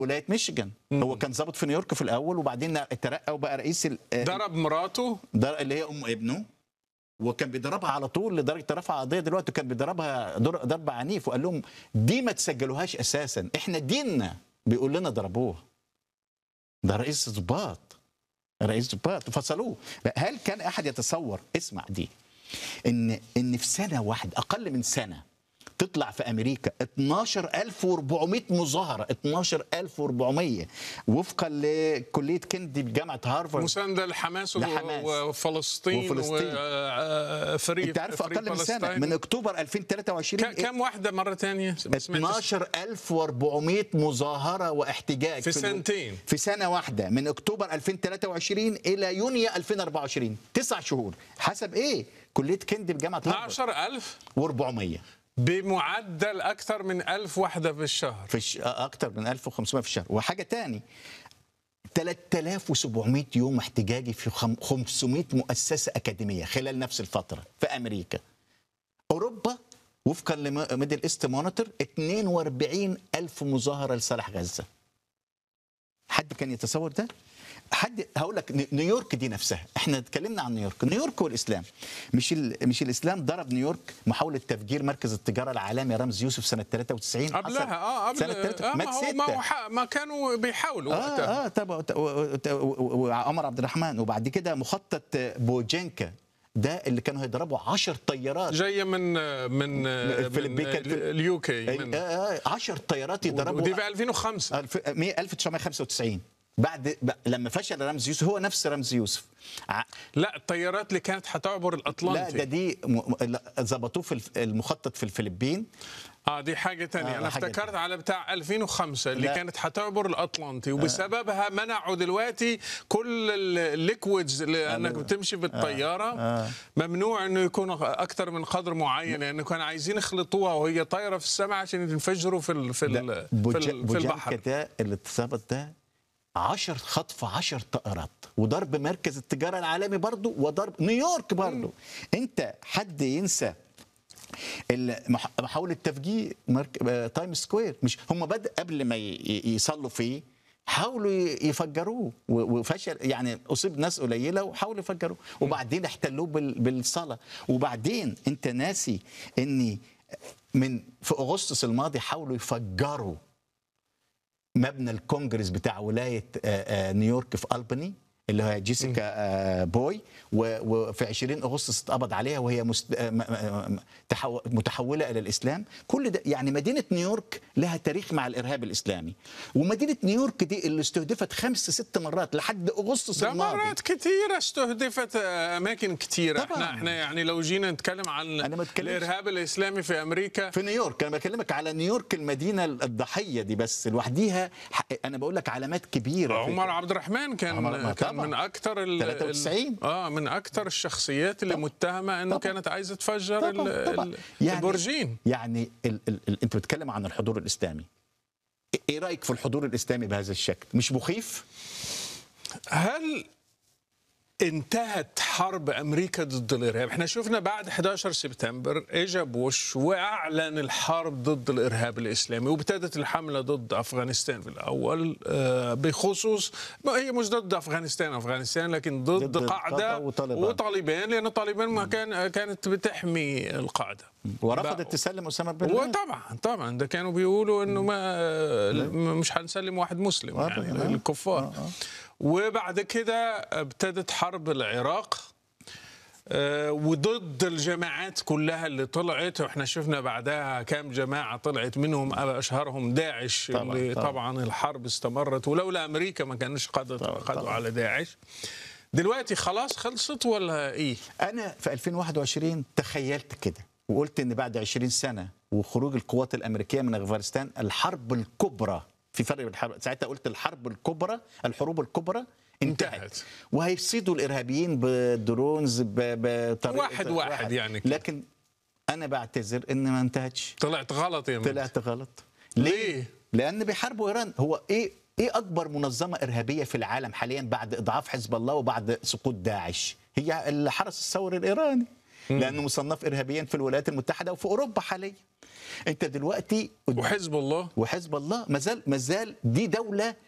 ولايه ميشيغان هو كان ضابط في نيويورك في الاول وبعدين ترقى وبقى رئيس ال- ضرب مراته ده اللي هي ام ابنه وكان بيضربها على طول لدرجه رفع قضيه دلوقتي كان بيضربها در- ضرب عنيف وقال لهم دي ما تسجلوهاش اساسا احنا ديننا بيقول لنا ضربوها ده رئيس ضباط رئيس ضباط فصلوه هل كان احد يتصور اسمع دي ان ان في سنه واحده اقل من سنه تطلع في امريكا 12400 مظاهره 12400 وفقا لكليه كندي بجامعه هارفارد مساندة لحماس و- لحماس. وفلسطين وفلسطين. وفريق انت عارف اقل من سنه من اكتوبر 2023 كم واحدة مرة ثانية؟ 12400 مظاهره واحتجاج في الو- سنتين. في سنه واحده من اكتوبر 2023 الى يونيو 2024 تسع شهور حسب ايه كليه كندي بجامعه هارفارد 12000 و400 بمعدل أكثر من 1000 وحدة في الشهر في الش... اكتر من 1500 في الشهر وحاجه تاني 3700 يوم احتجاجي في خم- 500 مؤسسه اكاديميه خلال نفس الفتره في امريكا اوروبا وفقا لميدل ايست مونيتور 42 الف مظاهره لصالح غزه حد كان يتصور ده حد هقول لك ني- نيويورك دي نفسها احنا اتكلمنا عن نيويورك نيويورك والاسلام مش ال... مش الاسلام ضرب نيويورك محاوله تفجير مركز التجاره العالمي رمز يوسف سنه 93 حصل قبلها اه قبل سنه 3 آه ما مات هو ما, ستة. هو ح- ما كانوا بيحاولوا وقتها اه اه طب وت- وت- و- وعمر عبد الرحمن وبعد كده مخطط بوجينكا ده اللي كانوا هيضربوا 10 طيارات جايه من من الفلبين من كانت في- اليو كي من 10 طيارات يضربوا ودي في 2005 الف- مية- 1995 بعد ب- لما فشل رمز يوسف هو نفس رمز يوسف ع- لا الطيارات اللي كانت حتعبر لا الاطلنطي ده دي م- م- لا، ظبطوه في الف- المخطط في الفلبين اه دي حاجه تانية آه، انا حاجة افتكرت تانية. على بتاع 2005 اللي لا. كانت حتعبر الاطلنطي وبسببها منعوا دلوقتي كل الليكويدز اللي انك بتمشي بالطياره آه. ممنوع انه يكون اكثر من قدر معين لانه كانوا عايزين يخلطوها وهي طايره في السماء عشان ينفجروا في ال- في ال- لا، في, بوجا- ال- في بوجانكا البحر ده اللي اتثبت ده 10 خطف 10 طائرات وضرب مركز التجاره العالمي برضو وضرب نيويورك برضو انت حد ينسى المح- محاوله تفجير مرك... آه، تايم سكوير مش هم بدا قبل ما ي- ي- يصلوا فيه حاولوا ي- يفجروه و- وفشل يعني اصيب ناس قليله وحاولوا يفجروه وبعدين احتلوه بال... بالصلاه وبعدين انت ناسي اني من في اغسطس الماضي حاولوا يفجروا مبنى الكونجرس بتاع ولايه آه، آه، نيويورك في الباني اللي هي جيسيكا آه، بوي و- وفي 20 اغسطس اتقبض عليها وهي مست... آه، م- م- م- تحو- متحوله الى الاسلام كل ده يعني مدينه نيويورك لها تاريخ مع الارهاب الاسلامي ومدينه نيويورك دي اللي استهدفت خمس ست مرات لحد اغسطس ده الماضي مرات كثيرة استهدفت اماكن كثيرة طبعاً. احنا احنا يعني لو جينا نتكلم عن أنا ما أتكلمش. الارهاب الاسلامي في امريكا في نيويورك انا بكلمك على نيويورك المدينه الضحيه دي بس لوحديها ح- انا بقول لك علامات كبيره في- عمر عبد الرحمن كان عمر- ما كان طبعاً. من اكثر ال- 93. ال- اه من اكثر الشخصيات اللي طبعاً. متهمه انه طبعاً. كانت عايزه تفجر ال- طبعا طبعا ال- يعني البرجين يعني ال ال ال انت بتتكلم عن الحضور الاسلامي ايه رايك في الحضور الاسلامي بهذا الشكل مش مخيف هل انتهت حرب امريكا ضد الارهاب احنا شفنا بعد 11 سبتمبر اجى بوش واعلن الحرب ضد الارهاب الاسلامي وابتدت الحمله ضد افغانستان في الاول آه، بخصوص ما هي مش ضد افغانستان افغانستان لكن ضد, ضد قاعده القاعدة وطالبان. وطالبان لان طالبان ما كان كانت بتحمي القاعده ورفضت تسلم اسامه بن لادن وطبعا طبعا ده كانوا بيقولوا انه ما مش هنسلم واحد مسلم آه، يعني آه. للكفار وبعد كده ابتدت حرب العراق آه، وضد الجماعات كلها اللي طلعت واحنا شفنا بعدها كام جماعه طلعت منهم اشهرهم داعش طبعاً، اللي طبعاً. طبعا الحرب استمرت ولولا امريكا ما كانش قضوا قضوا طبعاً. على داعش دلوقتي خلاص خلصت ولا ايه؟ انا في 2021 تخيلت كده وقلت ان بعد 20 سنه وخروج القوات الامريكيه من افغانستان الحرب الكبرى في فرق بين الحرب ساعتها قلت الحرب الكبرى الحروب الكبرى انتهت, انتهت. وهيصيدوا الارهابيين بدرونز ب- بطريقه واحد واحد يعني كده. لكن انا بعتذر ان ما انتهتش طلعت غلط يا مجدي. طلعت غلط ليه؟ لان بيحاربوا ايران هو ايه ايه اكبر منظمه ارهابيه في العالم حاليا بعد اضعاف حزب الله وبعد سقوط داعش هي الحرس الثوري الايراني لانه مصنف ارهابيا في الولايات المتحده وفي اوروبا حاليا انت دلوقتي وحزب الله وحزب الله ما زال ما زال دي دوله